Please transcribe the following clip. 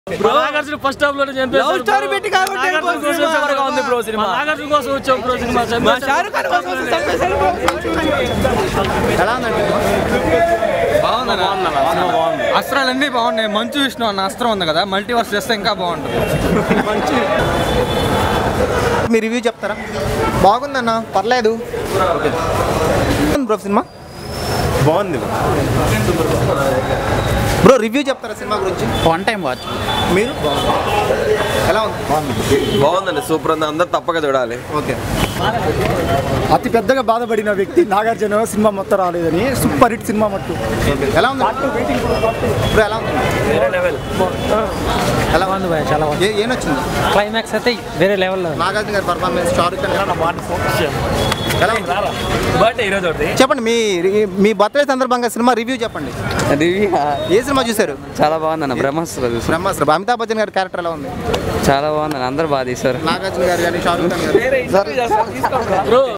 Nagarjuna first half లో Love story పెట్టి కాబట్టి వెళ్ళిపోతుంది సినిమా. ఉంది బ్రో సినిమా నాగార్జున కోసం వచ్చాం బ్రో సినిమా మా షారుఖ్ ఖాన్ కోసం వస్తే చంపేశారు bro. ఎలా ఉందండి అస్త్రాలన్నీ బాగున్నాయి మంచు విష్ణు అన్న అస్త్రం ఉంది కదా మల్టీవర్స్ చేస్తే ఇంకా బాగుంటుంది మీ రివ్యూ చెప్తారా బాగుందన్న పర్లేదు బ్రో సినిమా బాగుంది బ్రో రివ్యూ చెప్తారా సినిమా గురించి వన్ టైం వాచ్ మీరు ఎలా ఉంది బాగుందండి సూపర్ ఉంది అందరు తప్పక చూడాలి ఓకే అతి పెద్దగా బాధపడిన వ్యక్తి నాగార్జున సినిమా మొత్తం రాలేదని సూపర్ హిట్ సినిమా మట్టు ఎలా ఉంది బ్రో ఎలా ఉంది ఎలా ఉంది చాలా ఏ- ఏం నచ్చింది క్లైమాక్స్ అయితే వేరే లెవెల్లో నాగార్జున గారి పర్ఫార్మెన్స్ షారుఖ్ ఖాన్ గారి ఎలా ఉంది బర్త్డే ఈరోజు ఒకటి చెప్పండి మీ మీ బర్త్డే సందర్భంగా సినిమా రివ్యూ చెప్పండి ఏ సినిమా చూశారు చాలా బాగుందన్న బ్రహ్మాస్త్ర చూసాం. బ్రహ్మాస్త్ర అమితాబ్ బచ్చన్ గారి క్యారెక్టర్ ఎలా ఉంది చాలా బాగుందన్న అందరు బాగా తీశారు నాగార్జున గారు కానీ షారుఖ్ ఖాన్ గారు బ్రో